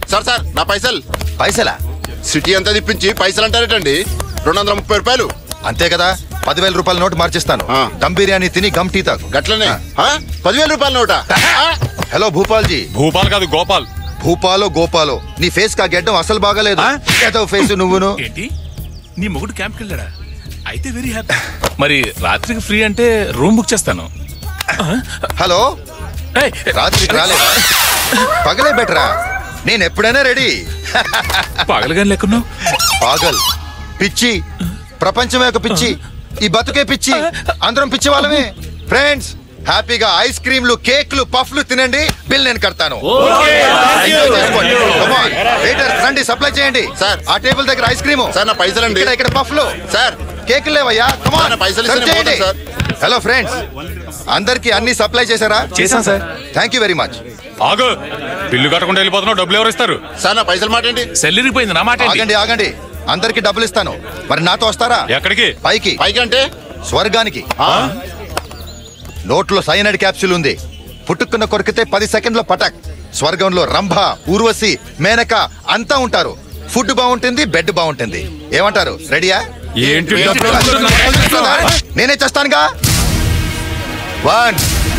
Sir sir నా పైసలు పైసలా city అంతా తిప్పించి పైసలు అంటారేటండి రెండు వందల ముప్పై రూపాయలు అంతే కదా పదివేల రూపాయల నోటు మార్చిస్తాను ఆ. దమ్ బిర్యానీ తిని గమ్ టీ తాగు గట్లనే ఆ. ఆ? పదివేల రూపాయల నోట హలో భూపాల్జీ భూపాల్ కాదు గోపాల్ భూపాలో గోపాలో నీ ఫేస్ కా గెడ్డం అసలు బాగాలేదు ఆ? ఏదో ఫేస్ నువ్వును ఏంటి నీ మొగుడు క్యాంప్కి వెళ్ళాడా అయితే వెరీ హ్యాపీ మరి రాత్రికి ఫ్రీ అంటే రూమ్ బుక్ చేస్తాను హలో ఏయ్, రాత్రికి రాలేదా పగలే బెటరా నేను ఎప్పుడైనా రెడీ పగలగాని లేకున్నావు పాగల్ పిచ్చి ప్రపంచమే ఒక పిచ్చి ఈ బతుకే పిచ్చి అందరం పిచ్చి వాళ్ళమే ఫ్రెండ్స్ హ్యాపీగా ఐస్ క్రీమ్లు కేక్లు పఫ్లు తినండి బిల్ నేను కడతాను Enjoy చేసుకోండి. Come on. Waiters, రండి సప్లై చేయండి సార్. ఆ టేబుల్ దగ్గర ఐస్ క్రీమ్ సార్ నా పైసలు అండి ఇక్కడ ఇక్కడ పఫ్లు సార్ కేకులు లేవయ్యా Come on. సార్, నా పైసలు Serve ఇస్తే నేను చేయండి పోతాను, హలో ఫ్రెండ్స్ అందరికి అన్ని సప్లై చేశారా చేశాం sir thank you very much ఆగు బిల్లు కట్టకుండా వెళ్ళిపోతున్నావు డబ్బులు ఎవరు ఇస్తారు సార్ నా పైసలు మాట ఏంటి సెల్లిరిపోయింది నా మాట ఏంటి? ఆగండి ఆగండి అందరికి డబ్బులు ఇస్తాను మరి నాతో వస్తారా ఎక్కడికి పైకి పైకి అంటే స్వర్గానికి ఆ? నోట్లో సైనైడ్ క్యాప్సూల్ ఉంది పుట్టుకున్న కొరికితే పది సెకండ్ల పటక్ స్వర్గంలో రంభ ఊర్వశి మేనక అంతా ఉంటారు ఫుడ్ బాగుంటుంది బెడ్ బాగుంటుంది ఏమంటారు రెడీయా ఏంటి ఏంటి డబ్బులు? నేనే చేస్తానుగా వన్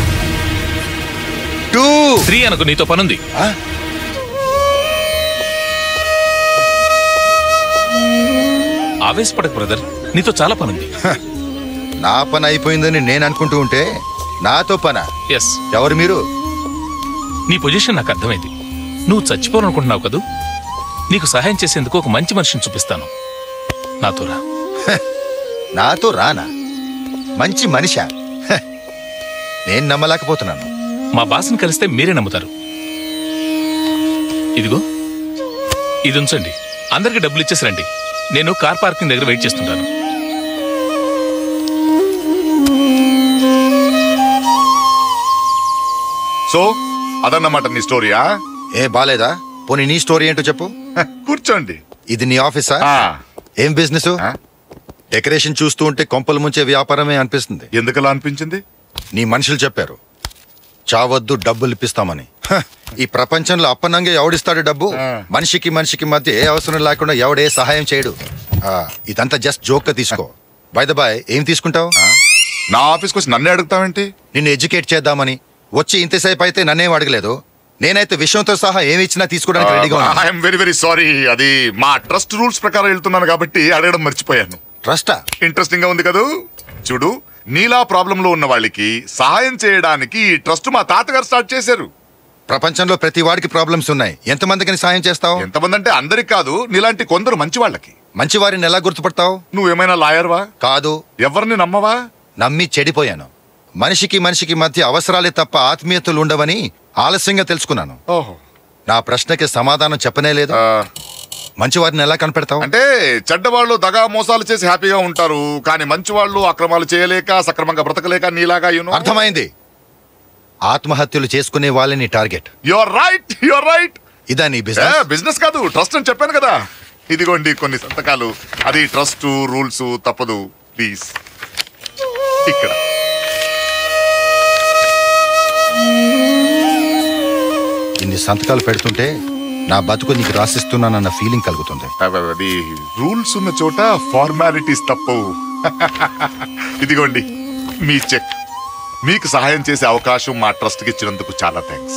టూ త్రీ అనుకో నీతో పనుంది ఆవేశపడకు బ్రదర్ నీతో చాలా పనుంది నా పని అయిపోయిందని నేను అనుకుంటూ ఉంటే నాతో పన ఎస్ ఎవరు మీరు నీ పొజిషన్ నాకు అర్థమైంది నువ్వు చచ్చిపోవాలనుకుంటున్నావు కదూ నీకు సహాయం చేసేందుకు ఒక మంచి మనిషిని చూపిస్తాను నాతో రా నాతో రానా మంచి మనిషా హ, నేను నమ్మలేకపోతున్నాను మా బాస్ని కలిస్తే మీరే నమ్ముతారు ఇదిగో ఇది ఉంచండి అందరికి డబ్బులు ఇచ్చేసి రండి నేను కార్ పార్కింగ్ దగ్గర వెయిట్ చేస్తుంటాను సో అదన్నమాట నీ స్టోరీయా ఏ బాలేదా పోనీ నీ స్టోరీ ఏంటో చెప్పు హ, కూర్చోండి ఇది నీ ఆఫీసా ఆ, ఏం బిజినెస్ ఆ, డెకరేషన్ చూస్తూ ఉంటే కొంపలు ముంచే వ్యాపారమే అనిపిస్తుంది ఎందుకలా అనిపించింది నీ మనుషులు చెప్పారు చావద్దు డబ్బులు ఇప్పిస్తామని హ, ఈ ప్రపంచంలో అప్పనంగా ఎవడిస్తాడు డబ్బు ఆ. మనిషికి మనిషికి మధ్య ఏ అవసరం లేకుండా ఎవడే సహాయం చేయడు ఆ, ఇదంతా జస్ట్ జోక్ గా తీసుకో బై ద బాయ్ ఏం తీసుకుంటావు ఆ? నా ఆఫీస్కి వచ్చి నన్నే అడుగుతావేంటి నిన్ను ఎడ్యుకేట్ చేద్దామని వచ్చి ఇంతసేపు అయితే నన్నేం అడగలేదు నేనైతే విషయంతో సహా ఏమి ఇచ్చినా తీసుకోవడానికి రెడీగా ఉన్నాను ఐఎమ్ వెరీ వెరీ సారీ అది మా ట్రస్ట్ రూల్స్ ప్రకారం వెళ్తున్నాను కాబట్టి అడగడం మర్చిపోయాను ట్రస్టా ఇంట్రెస్టింగ్ గా ఉంది కదూ చూడు నీలా ప్రాబ్లం లో ఉన్న వాళ్ళకి సహాయం చేయడానికి ఈ ట్రస్ట్ మా తాతగారు స్టార్ట్ చేశారు ప్రపంచంలో ప్రతి వాడికి ప్రాబ్లమ్స్ ఉన్నాయి ఎంతమందికి సాయం చేస్తావు ఎంతమంది అంటే అందరికి కాదు నీలాంటి కొందరు మంచి వాళ్ళకి మంచి వారిని ఎలా గుర్తుపడతావు నువ్వేమైనా లాయర్వా కాదు ఎవరిని నమ్మవా నమ్మి చెడిపోయాను మనిషికి మనిషికి మధ్య అవసరాలే తప్ప ఆత్మీయతలు ఉండవని ఆలస్యంగా తెలుసుకున్నాను ఓహో నా ప్రశ్నకి సమాధానం చెప్పనే లేదు ఆ, మంచి వారిని ఎలా కనిపెడతావు అంటే చెడ్డవాళ్ళు దగా మోసాలు చేసి హ్యాపీగా ఉంటారు కానీ మంచి వాళ్ళు అక్రమాలు చేయలేక సక్రమంగా బ్రతకలేక నీలాగా యూనో అర్థమైంది ఆత్మహత్యలు చేసుకునే వాళ్ళని target your right your right ఇదా నీ బిజినెస్ బిజినెస్ కాదు ట్రస్ట్ అని చెప్పాను కదా ఇదిగోండి కొన్ని సంతకాలు అది ట్రస్ట్ రూల్స్ తప్పదు ప్లీజ్ ఇక్కడ ఇన్ని సంతకాలు పెడుతుంటే నా బతుకు నీకు రాసిస్తున్నానన్న ఫీలింగ్ కలుగుతుంది అవ- అది రూల్స్ ఉన్న చోట ఫార్మాలిటీస్ తప్పవు ఇదిగోండి మీ చెక్ మీకు సహాయం చేసే అవకాశం మా ట్రస్ట్కి ఇచ్చినందుకు చాలా థ్యాంక్స్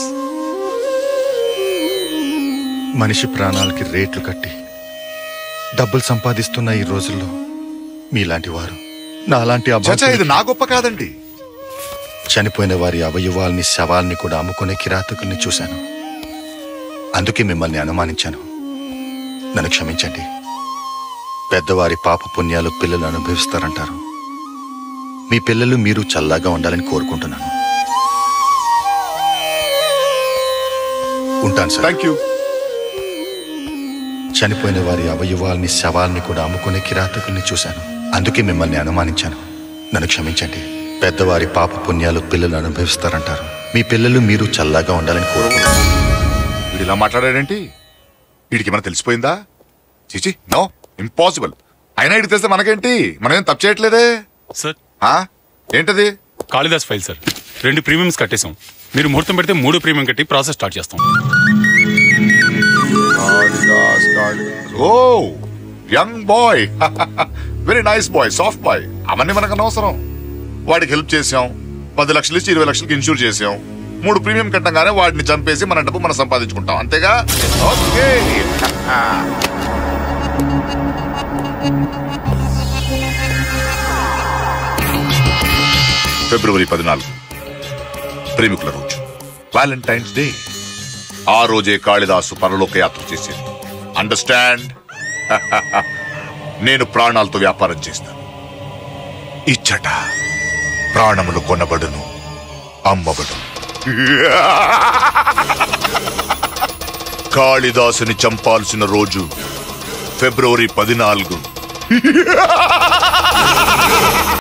మనిషి ప్రాణాలకి రేట్లు కట్టి డబ్బులు సంపాదిస్తున్న ఈ రోజుల్లో మీలాంటి వారు నాలాంటి చచ్చా అభాగ్యులకి ఇది నా గొప్ప కాదండి చనిపోయిన వారి అవయవాల్ని శవాల్ని కూడా అమ్ముకునే కిరాతకుల్ని చూశాను అందుకే మిమ్మల్ని అనుమానించాను నన్ను క్షమించండి పెద్దవారి పాప పుణ్యాలు పిల్లలు అనుభవిస్తారంటారు మీ పిల్లలు మీరు చల్లగా ఉండాలని కోరుకుంటున్నాను ఉంటాను సార్ థ్యాంక్ యూ చనిపోయిన వారి అవయవాల్ని శవాల్ని కూడా అమ్ముకునే కిరాతకుల్ని చూశాను అందుకే మిమ్మల్ని అనుమానించాను నన్ను క్షమించండి పెద్దవారి పాప పుణ్యాలు పిల్లలు అనుభవిస్తారంటారు మీ పిల్లలు మీరు చల్లగా ఉండాలని కోరుకుంటున్నాను వీడు ఇలా మాట్లాడాడేంటి వీడికి ఏమైనా తెలిసిపోయిందా చిచి నో ఇంపాసిబుల్ అయినా ఇటు తెలిస్తే మనకేంటి మనం ఏం తప్పు చేయట్లేదే సార్ ఆ? ఏంటది కాళిదాస్ ఫైల్ సార్ రెండు ప్రీమియమ్స్ కట్టేశాం మీరు ముహూర్తం పెడితే మూడు ప్రీమియం కట్టి ప్రాసెస్ స్టార్ట్ చేస్తాం Kalidas Kalidas oh young boy very nice boy soft boy అవన్నీ మనకు అనవసరం వాడికి హెల్ప్ చేసాం పది లక్షలు ఇచ్చి ఇరవై లక్షలకి ఇన్సూర్ చేసాం మూడు ప్రీమియం కట్టంగానే వాడిని చంపేసి మన డబ్బు మనం సంపాదించుకుంటాం అంతేగా ఓకే ఫిబ్రవరి పద్నాలుగు ప్రేమికుల రోజు వ్యాలంటైన్స్ డే ఆ రోజే కాళిదాసు పరలోక యాత్ర చేసేది అండర్స్టాండ్ నేను ప్రాణాలతో వ్యాపారం చేస్తాను ఇచ్చట ప్రాణములు కొనబడును అమ్మబడు కాళిదాసుని చంపాల్సిన రోజు ఫిబ్రవరి పద్నాలుగు